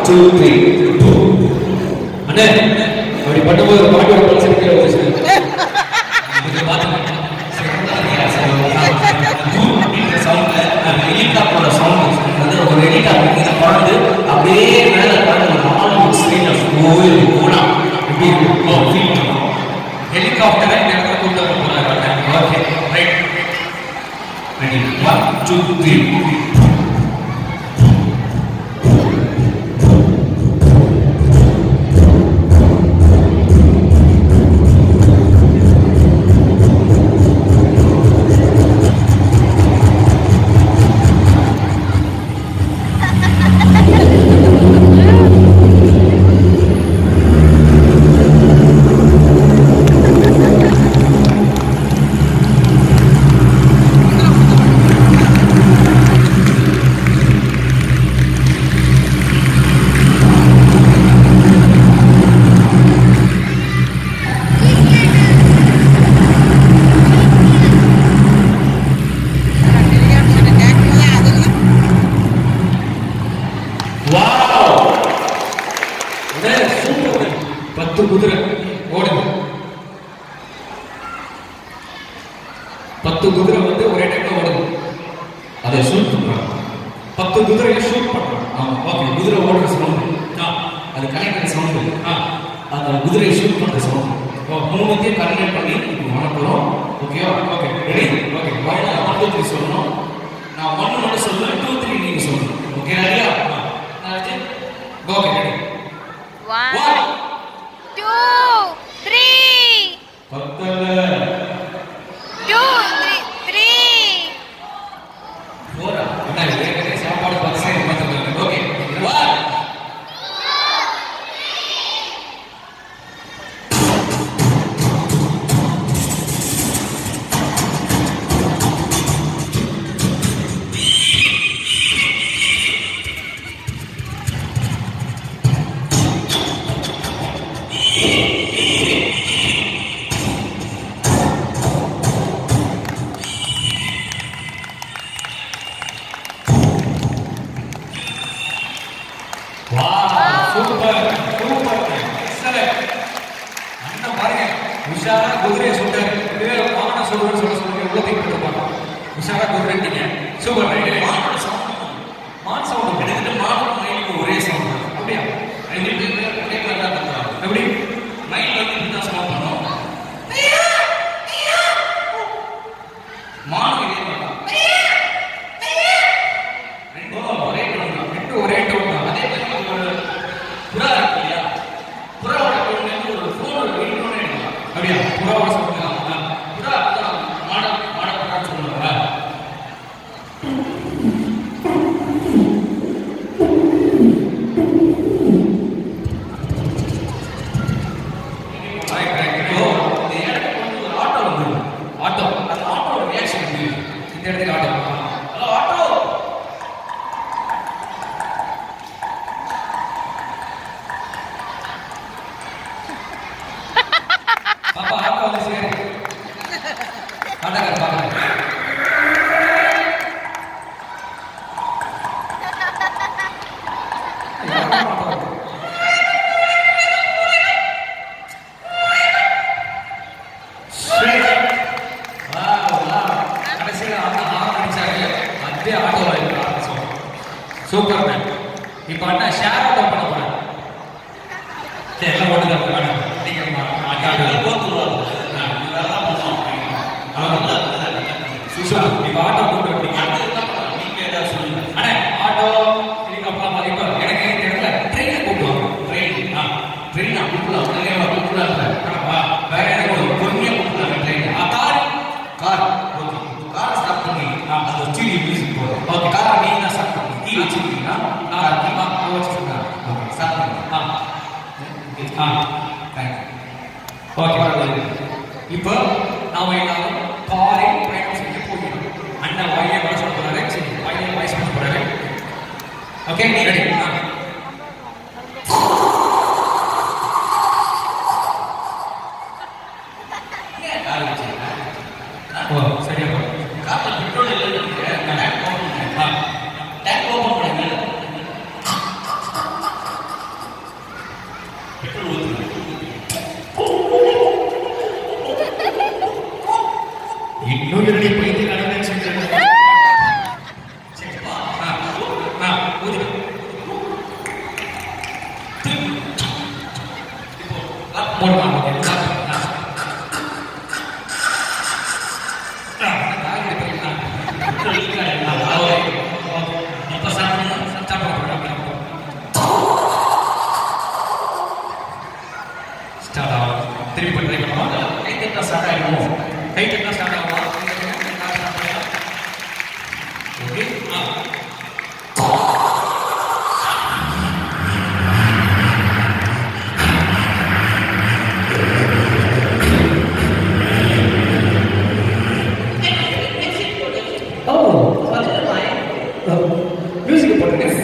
Two three அண்ணே அப்படி பண்ணும்போது ஒரு பாட்டோட பல்சர் கீழே வந்துச்சு கொஞ்சம் பார்த்துக்கோங்க. பூம் அப்படின்ற sound-ல, அந்த helicopter-ஓட sound வந்து ஒரு helicopter இங்க பறந்து, அப்படியே மேல பறந்து ஒரு Hollywood screen-ல கோயில் போனா எப்படி இருக்கும்? ஓ, feel பண்ணும். Helicopter-அ இந்த இடத்துல கொண்டு வர போறாரு அண்ணன். Okay, right. Ready? One, two, three. Wow அண்ணே சூப்பர் பத்து குதிரை ஓடுங்க பத்து குதிரை வந்து ஒரே டைம்ல ஓடுது அதை ஷூட் பண்றாங்க பத்து குதிரையை ஷூட் பண்றாங்க ஆமா ஓகே குதிரை ஓடுற சவுண்ட் அது கனெக்ட் சவுண்ட் அந்த குதிரையை ஷூட் பண்ற சவுண்ட் ஓ மூணுத்தையும் கனெக்ட் பண்ணி இப்போ மணக்கிறோம் ஓகேவா ஓகே ரெடி ஓகே வாயில ஒன் டூ த்ரீ சொல்லணும் நான் ஒன் மட்டும் சொல்லுவேன் டூ த்ரீ நீங்க சொல்லணும் ஓகே ரெடியா okay ready One, one two, three, பத்தல two, three, three. போறா என்ன ஏற்கனவே சாப்பாடு பார்த்து சரி பார்த்துக்கலாம் ஓகே ஒன் வா சூப்பர் சூப்பர் எக்ஸலென்ட் அண்ணன் பாருங்க உஷாரா குதிரையை சுட்டாரு இதுவே வாகனம் சொல்லுவேன்னு சொல்ல சொல்லுங்க உள்ள தூக்கி போட்டுருப்பாங்க உஷாரா குதிரைட்டீங்க சூப்பர் ரைட் மானோட sound. மான் sound கிட்டத்தட்ட மானும் மயிலுக்கும் ஒரே sound தான். அப்படியா ரெண்டு பேருமே ஒரே மாதிரி தான் கத்துறாங்க. எப்படி மயில் வந்து இப்படி தான் sound பண்ணும். மானும் இதே மாதிரி தான். ரெண்டும் ஒரே tone தான். ரெண்டு ஒரே டோன் தான் அதே மாதிரி ஒரு புறா இருக்கு இல்லையா? புறாவோட tone வந்து ஒரு phone ஒரு ringtone ஆ எடுக்கலாம். அப்படியா புறாவோட சொல்லுங்க புறா அதான் மாட மாட புறான்னு சொல்லுவாங்க. ரைட் ரைட் இப்போ இந்த இடத்துக்கு வந்து ஒரு ஆட்டோ வந்துடும் ஆட்டோ அந்த ஆட்டோட ரியாக்ஷன் எப்படி இருக்கும்? இந்த இடத்துக்கு ஆட்டோ ஹலோ ஆட்டோ பாப்பா ஆட்டோ வந்து சரி ஆட்டோக்கார பாப்பா சூப்பர் மேன் இப்போ அண்ணா ஷேர் ஆட்டோ பண்ண போறேன் சரி எல்லாம் ஓட்டுதா மேடம் நீங்க அங்கே போத்துருவாங்க இதெல்லாம் பண்ணுவோம் ஆமா சுஷா இப்போ ஆட்டோ போட்டு விட்டீங்க அடுத்து என்ன பண்ணலாம் நீங்கள் ஏதாவது சொல்லுங்க அண்ணே ஆட்டோ நீங்க அப்பா அம்மா இப்போ எனக்கு இந்த இடத்துல ட்ரெயினை கூப்பிடுவாங்க ட்ரெயின் ஆ ட்ரெயின் கூப்பிடலாம் உடனே கூப்பிடலாம் ஆ வேற எனக்கு ஒரு பொறுமையாக கூப்பிடலாம் ட்ரெயின் ஆ கார் கார் ஓகே காரை ஸ்டார்ட் பண்ணி ஆ. அது வச்சு மியூசிக் போதும் ஓகே. காரை நீங்க தான் ஸ்டார்ட் பண்ணி கீ வச்சுக்கிட்டீங்கன்னா நான் ஆ ஆ வச்சுருக்கேன் ஓகே ஸ்டார்ட் பண்ணுங்க ஆ ஆ தேங்க்யூ ஓகே பரவாயில்ல இப்போ நாம எல்லாரும் காரை பயணம் செய்ய போகிறோம் அண்ணன் வாயிலே வர சொல்ல போறாரு சரி வாயிலே வாய்ஸ் பண்ண போறாரு ஓகே ரெடி ஆ கார் வச்சுருங்க ஓ சரியா போறோம் காரில் பெட்ரோல் இல்லைன்னு டேங்க் ஓப்பன் பண்ணுங்க ஆ டேங்க் ஓப்பன் பண்ணுங்க போடுமா ஓகே ஆ. ஆ, காய் எடுத்துக்கலாம். ஆ, ஓகே. ஓகே. இப்ப சாப்பிடணும். சாப்பிட போறோம். ஸ்டார்ட் ஆகும் திருப்பி ட்ரை பண்ணுவோம் கை தட்டா ஸ்டார்ட் ஆகிடுவோம் கை தட்டா ஸ்டார்ட் ஆகும் ஓகே ஆ ஓ அதுல மியூசிக் போட்டுருக்கேன்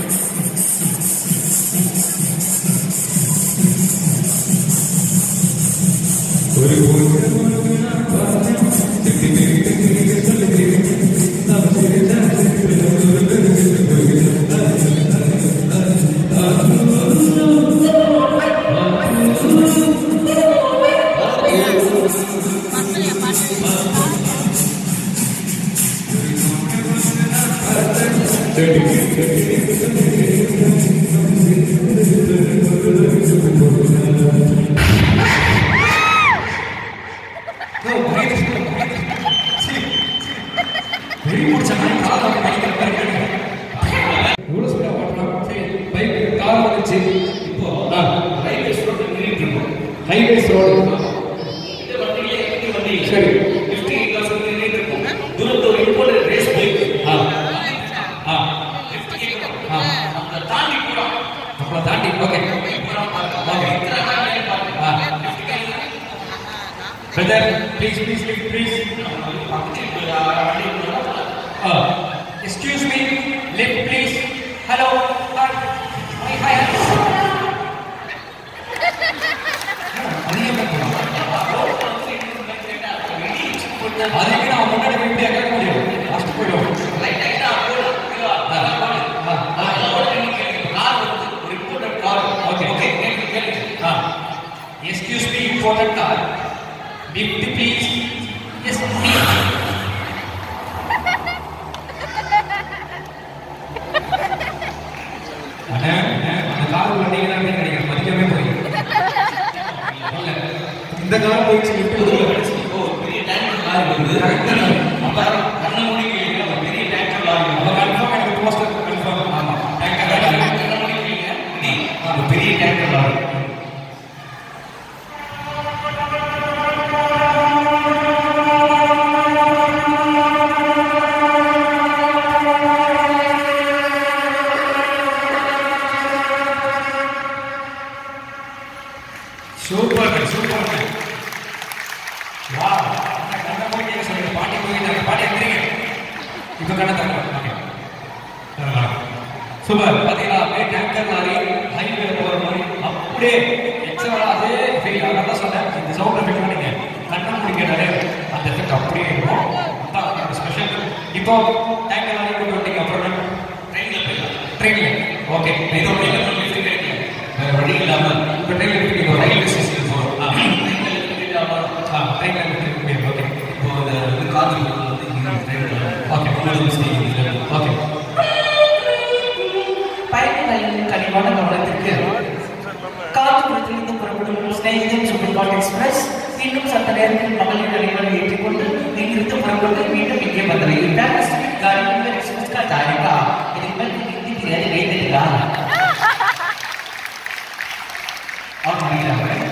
வெறி முடிச்ச மாதிரி காலை வந்து படிக்கிற மாதிரி கேளுங்க. எவ்வளவு ஸ்பீடா ஓட்டலாம் சரி பைக் கார் வந்துச்சு இப்போ ஹைவேஸ் ரோடு நின்றுட்டு இருக்கோம் ஹைவேஸ் ரோடு இந்த வண்டியிலே இந்த வண்டி சரி ஃபிஃப்டி கிளாஸ் நின்றுட்டு இருக்கோம் தூரத்து இம்போர்ட் ரேஸ் பைக் ஆ ஆ லிஃப்ட் கேட்கணும் ஆ அதை தாண்டி போறோம் அப்புறம் தாண்டி ஓகே ஓகே ஆ brother please please please please excuse me lift please hello hi hi அதுக்கு நான் முன்னாடி போய் இப்படியா கேட்க முடியும் ஃபஸ்ட்டு போயிடும் okay okay excuse me important car lift please yes அண்ணே அண்ணே, அந்த கார் வந்தீங்கன்னா அப்படின்னு நினைக்கிறேன் மதிக்கவே முடியும் இந்த கார் போயிடுச்சு லிஃப்ட் புதுல கிடைச்சு ஓ பெரிய டேங்கர் லாரி வருது அப்ப கண்ணு மூடி கேளுங்க அப்ப பெரிய டேங்கர் லாரி அப்ப வருது கன்ஃபார்ம் எனக்கு போஸ்டர் கன்ஃபார்ம் ஆமா டேங்கர் லாரி கண்ணு மூடி கேளுங்க நீ அந்த பெரிய டேங்கர் லாரி சூப்பர் சூப்பர் வா கண்ண போய் கேட்க சொல்லுங்க பாட்டி போய் பாட்டி எந்திரிங்க இப்போ கண்ண தரலாம் ஓகே சூப்பர் பாத்தீங்களா அப்படியே டேங்கர் லாரி ஹைவேல போற மாதிரி அப்படியே எக்ஸலா அதே ஃபீல் அதான் சொன்னேன் இந்த சவுண்ட் எஃபெக்ட் பண்ணீங்க கண்ண மூடி கேட்டாலே அந்த எஃபெக்ட் அப்படியே இருக்கும் அதான் ஸ்பெஷல் இப்போ டேங்கர் லாரி கொண்டு வந்தீங்க அப்புறம் ட்ரெயின்ல போயிடலாம் ட்ரெயின்ல ஓகே இதோட லிஃப்ட் கிடைக்கல வேற வழி இல்லாம இப்போ ட்ரெயின்ல லிஃப்ட் இப்போ ரயில்வே ஸ்டேஷனுக்கு போறோம் ஆ ஆ ட்ரெயின்ல லிஃப்ட் முடியும் ஓகே இப்போ இந்த வந்து காது வந்து இங்க ட்ரெயின்ல ஓகே ஓகே பயணிகளின் கனிவான கவனத்திற்கு காஞ்சிபுரத்திலிருந்து புறப்படும் ஸ்நேகிதன் சூப்பர்பாட் எக்ஸ்பிரஸ் இன்னும் சத்த நேரத்தில் மகளிர் அனைவரும் ஏற்றிக்கொண்டு இங்கிருந்து புறப்பட்டு மீண்டும் இங்கே வந்துவிட்டார் गाड़ी एक्सप्रेस का जाएगा लेकिन मैं हिंदी क्लियर नहीं देगा और नहीं रहा है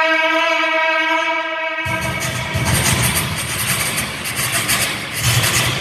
ஆ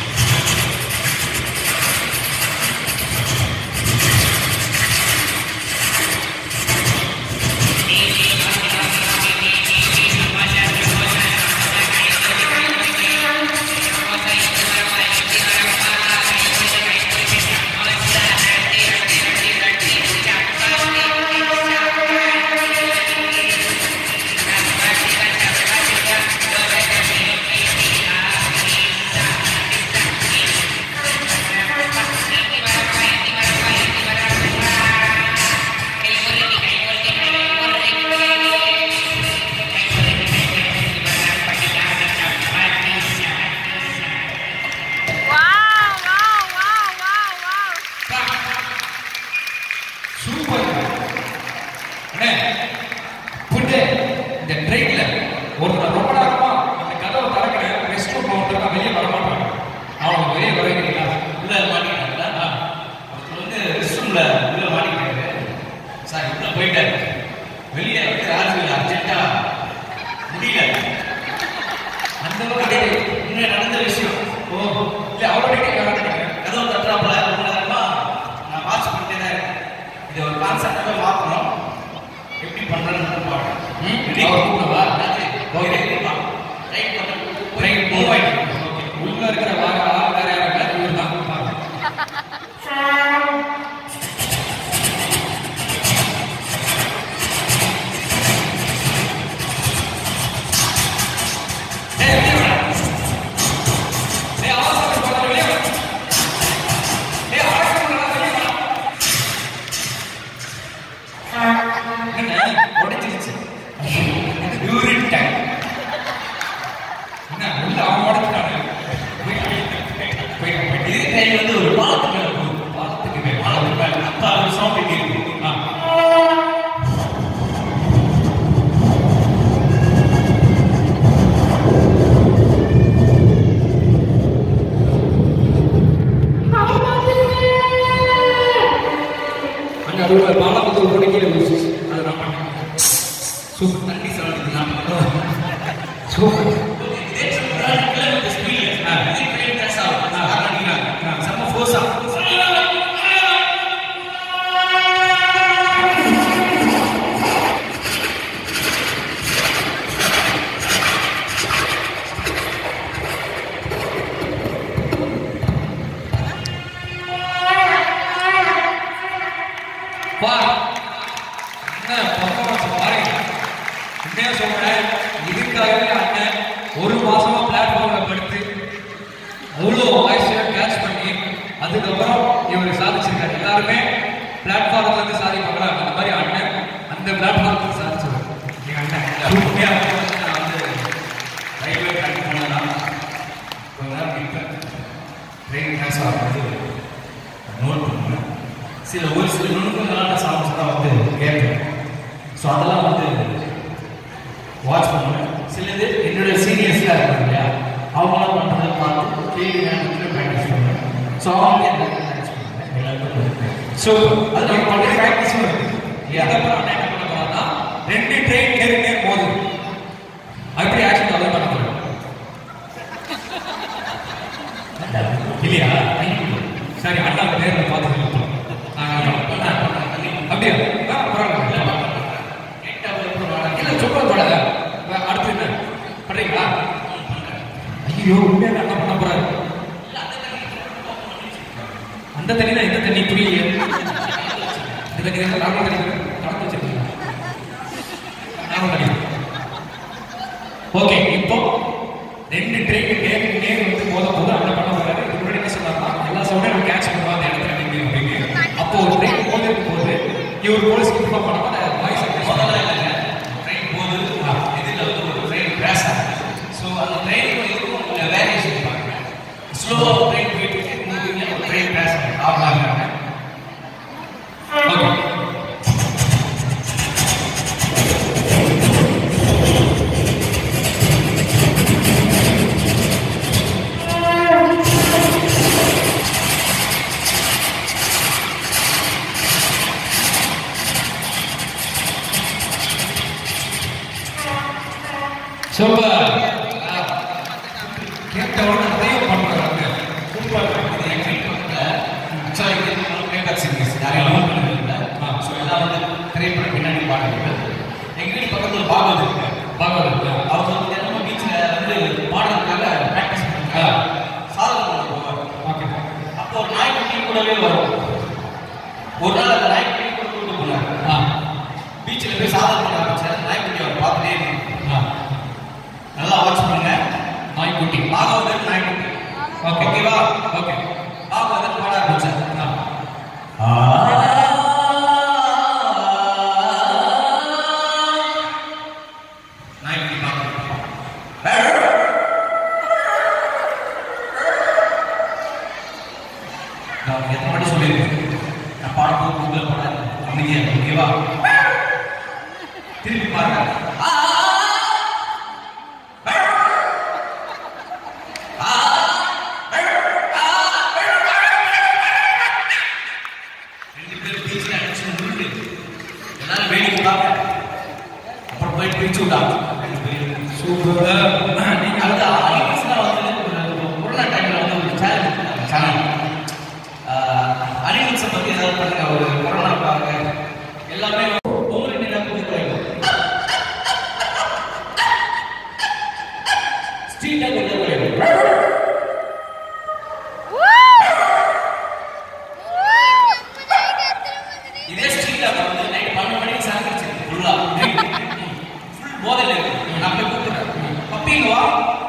போயிட்டு இந்த ட்ரெயின்ல ஒருத்தர் ரொம்ப நேரமா அந்த கதவை திறக்கிற ரெஸ்ட் ரூம் ஒருத்தர் வெளியே வர மாட்டாங்க அவங்க வெளியே வர வைக்கிறீங்களா உள்ள மாட்டிக்கிட்டாங்களா ஒருத்தர் வந்து ரெஸ்ட் ரூம்ல உள்ள மாட்டிக்கிட்டாரு சார் உள்ள போயிட்டாரு வெளியே வந்து ராஜு அர்ஜென்ட்டா முடியல அந்த அதே அளவுக்கு முன்ன நடந்த விஷயம் ஓ இல்ல அவரோட நினைக்கிறேன் கதவு தட்டுறாப்புல ரொம்ப நேரமா நான் வாட்ச் பண்ணிட்டே தான் இருக்கேன் இது ஒரு கான்செப்டாக மாற்றணும் எப்படி பண்றேன்னு பாருங்க ம், அவர் கூப்பிடவா? ஓகே ரைட் பண்ண ட்ரெயின் மூவ் ஆயிட்டு ஓகே உள்ள இருக்கிற வார ஆள் வேற யாரும் இல்லை இவர் தான் கொடுப்பாங்க ஏய், வெளியே வாடா. ஏய், அவசரப்பட்டு போகாத, வெளியே வா. ஏய், அவசரப்படாத, வெளியே வா. என்ன, உடைச்சிருச்சு. Urine tank. என்ன, உள்ள அவன் உடைச்சிட்டானே. போய், போய், போய். இது ட்ரெயின் வந்து ஒரு பாலத்துக்கு மேல போகுது பாலத்துக்கு மேல. பாலத்துக்கு மேல அப்ப அது சவுண்ட் கேட்குது ஆ. அங்க அது பாலத்துக்கு போட்டு கீழே விழுந்துச்சு. அதை நான் பண்ணேன். சூப்பர் தண்ணி சவுண்ட் சூப்பர் இதே கிலோமீட்டர் ஸ்பீட்ல இதே ட்ரெயின் கிராஸ் ஆகும் செம்ம ஃபோர்ஸ் ஆகும் வா என்ன பர்ஃபார்மன்ஸ் பாருங்க உண்மையா சொல்றேன் இதுக்காகவே அண்ணன் ஒரு மாசமா பிளாட்ஃபார்ம்ல படுத்து அவ்வளோ வாய்ஸை கேட்ச் பண்ணி அதுக்கப்புறம் இவர் சாதிச்சிருக்காரு எல்லாருமே பிளாட்ஃபார்ம்ல இருந்து சாதிப்பாங்களா அந்த மாதிரி அண்ணன் அந்த பிளாட்ஃபார்ம்ல சாதிச்சவர் எங்க அண்ணன் உண்மையா வந்து நான் வந்து ரயில்வே ட்ராக் பண்ணலாம் கொஞ்ச நேரம் நிற்பேன் ட்ரெயின் கிராஸ் ஆகும்போது நோட் பண்ணுவேன் சில ஒரு சில நுணுக்கங்களான சாங்ஸ் தான் வந்து கேட்பேன் ஸோ அதெல்லாம் வந்து வாட்ச் பண்ணுவேன் சிலது என்னுடைய சீனியர்ஸ்லாம் இருக்காங்க இல்லையா அவங்களாம் பண்ணுறதை பார்த்து கேள்வி நேரத்தில் ப்ராக்டிஸ் பண்ணுவேன் ஸோ அவங்க என்ன ப்ராக்டிஸ் பண்ணுவேன் எல்லாருக்கும் ஸோ அது நம்ம பண்ணுற ப்ராக்டிஸும் இருக்கு இல்லையா அதுக்கப்புறம் அண்ணன் என்ன பண்ண போறாருன்னா ரெண்டு ட்ரெயின் நேரு நேர் மோதும் அப்படி ஆக்ஷன் அதை பண்ண போறோம் இல்லையா சரி அண்ணா நேரில் பார்த்து சொல்லுவோம் அப்படியா ஆ, பரவாயில்ல இல்ல சும்மா படாத அடுத்து என்ன பண்றீங்களா ஐயோ உண்மையாக அண்ணா பண்ண போறாரு அந்த தண்ணி தான் எந்த தண்ணி புரியலையே இந்த தண்ணி தான் நார்மல் தண்ணி தானே? கலந்து வச்சிருக்கீங்க நார்மல் தண்ணி ஓகே இப்போ ரெண்டு ட்ரெயின் நேர் நேர் வந்து மோத போது அண்ணன் பண்ண போறாரு இதுக்கு முன்னாடி என்ன சொன்னார்னா எல்லா சவுண்டையும் கேட்ச் பண்ணுவா அந்த இடத்துல நின்று அப்படின்னு அப்போ ஒரு ட்ரெயின் மோதி இருக்கும் போது இவர் போலீஸ்க்கு இன்ஃபார்ம் பண்ணாம வாய்ஸ் முதல்ல இல்லைங்க ட்ரெயின் போகுது இதில் வந்து ஒரு ட்ரெயின் கிராஷ் ஆகுது ஸோ அந்த ட்ரெயினுக்கும் இதுக்கும் உள்ள வேரியேஷன் பாருங்க ஸ்லோவாக ட்ரெயின் போயிட்டு இருக்கு உங்களுக்கு ஒரு ட்ரெயின் கிராஷ் ஆகுது ஆமாங்க ஓகே சூப்பர் கேட்டவன அதையும் பண்றாங்க சூப்பர் இது எங்கள் வீட்டு பக்கத்தில் ஆக்சுவலாக இது பிளேபேக் சீரிஸ் யாரையும் லோன் பண்ணதில்லை ஸோ எல்லாம் வந்து திரைப்பட பின்னணி பாடல்கள் எங்கள் வீட்டு பக்கத்தில் ஒரு பாகவத் இருக்கு பாகவதா அவர் வந்து தினமும் பீச்சில் வந்து பாடுறதுக்காக ப்ராக்டிஸ் பண்ணுறாங்க சாதனை பண்ண போவார் ஓகே அப்போ ஒரு நாய்க்குட்டி கூடவே வரும் ஒரு நாள் அந்த நாய்க்குட்டி கூட கூட்டு போனார் ஆ பீச்சில் போய் சாதனை பண்ண ஆரம்பிச்சார் நாய்க்குட்டி அவர் பார்த்துட்டே இருக்கு ஆ நல்லா வாட்ச் பண்ணுங்க நாய்க்குட்டி பாகவதன் நாய்க்குட்டி ஓகே ஓகேவா ஓகே பாகவதன் பாட ஆரம்பிச்சார் ஆ நாய்க்குட்டி பார்க்கணும் நான் எத்தனை வாட்டி சொல்லியிருக்கேன் நான் பாடும்போது கூகுள் பாடாது அமைதியா ஓகேவா திருப்பி பாருங்க ஆ, ஆ, ஆ. ரெண்டு பேரும் பீச்ல அடிச்சு உருண்டு எல்லாரும் வேடிக்கை பார்க்க அப்புறம் போய் பிரிச்சு விட்டாங்க ரெண்டு பேரும் சூப்பர் நீங்க அடுத்த ஐபிஎஸ்ல வந்து ஒரு கொரோனா டைம்ல வந்து ஒரு சேனல் சேனல் அனிமல்ஸை பத்தி ஏதாவது பண்ணுங்க ஒரு கொரோனா பாருங்க எல்லாமே உங்களுக்கு என்ன புரிஞ்சுக்கிறாங்க ஸ்ட்ரீட்ல கொஞ்சம் இதே ஸ்ட்ரீட்ல வந்து நைட் பன்னெண்டு மணிக்கு சாப்பிடுச்சு ஃபுல்லா ஃபுல் போதையில இருக்கு நான் போய் கூப்பிடுறேன் பப்பிங்க வா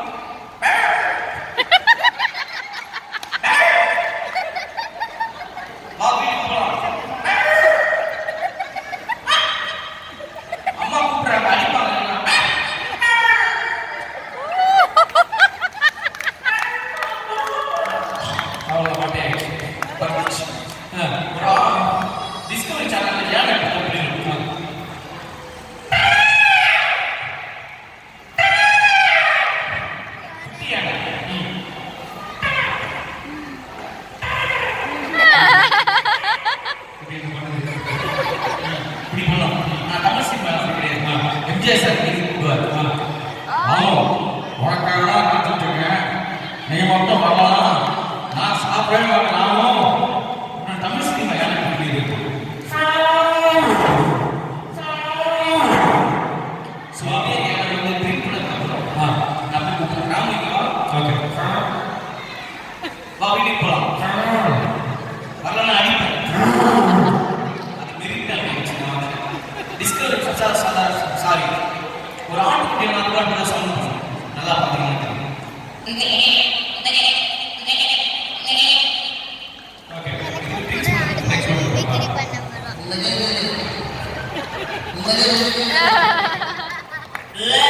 வா வீட்டுக்கு போலாம் அம்மா கூப்பிடுறாங்க அடிப்பாங்க அவ்வளோ மாட்டேன் பண்ணிச்சு டிஸ்கவரி சேனல்ல ஏன் அப்படி இருக்கு குட்டியான ம். இப்படி இது பண்ணுது. ம். இப்படி பண்ணலாம். நான் தமிழ் சினிமா கிடையாது எம்ஜிஆர் சார் இது கூப்பிடுவார் ஆமாம் உனக்காக தான் காத்துட்டு இருக்கேன் நீ மட்டும் வரலாம் நான் சாப்பிடவே மாட்டேன் நானும் நான் தமிழ் சினிமா எனக்கு பிடிக்குது சுவாமி எனக்கு வந்து ட்ரிங்க் பண்ணதுக்கப்புறம் ஆ நம்ம கூப்பிடுறோம் ராமிக்கா ஓகே வா வீட்டுக்கு போலாம் வரலாம் அடிப்பேன் அது மெரிட்டல் டிஸ்கவரி சாரி ஒரு ஆட்டுக்குட்டி நான் கூட சவுண்ட் பண்ணும் நல்லா பார்த்தீங்கன்னா தெரியும். Okay Ah!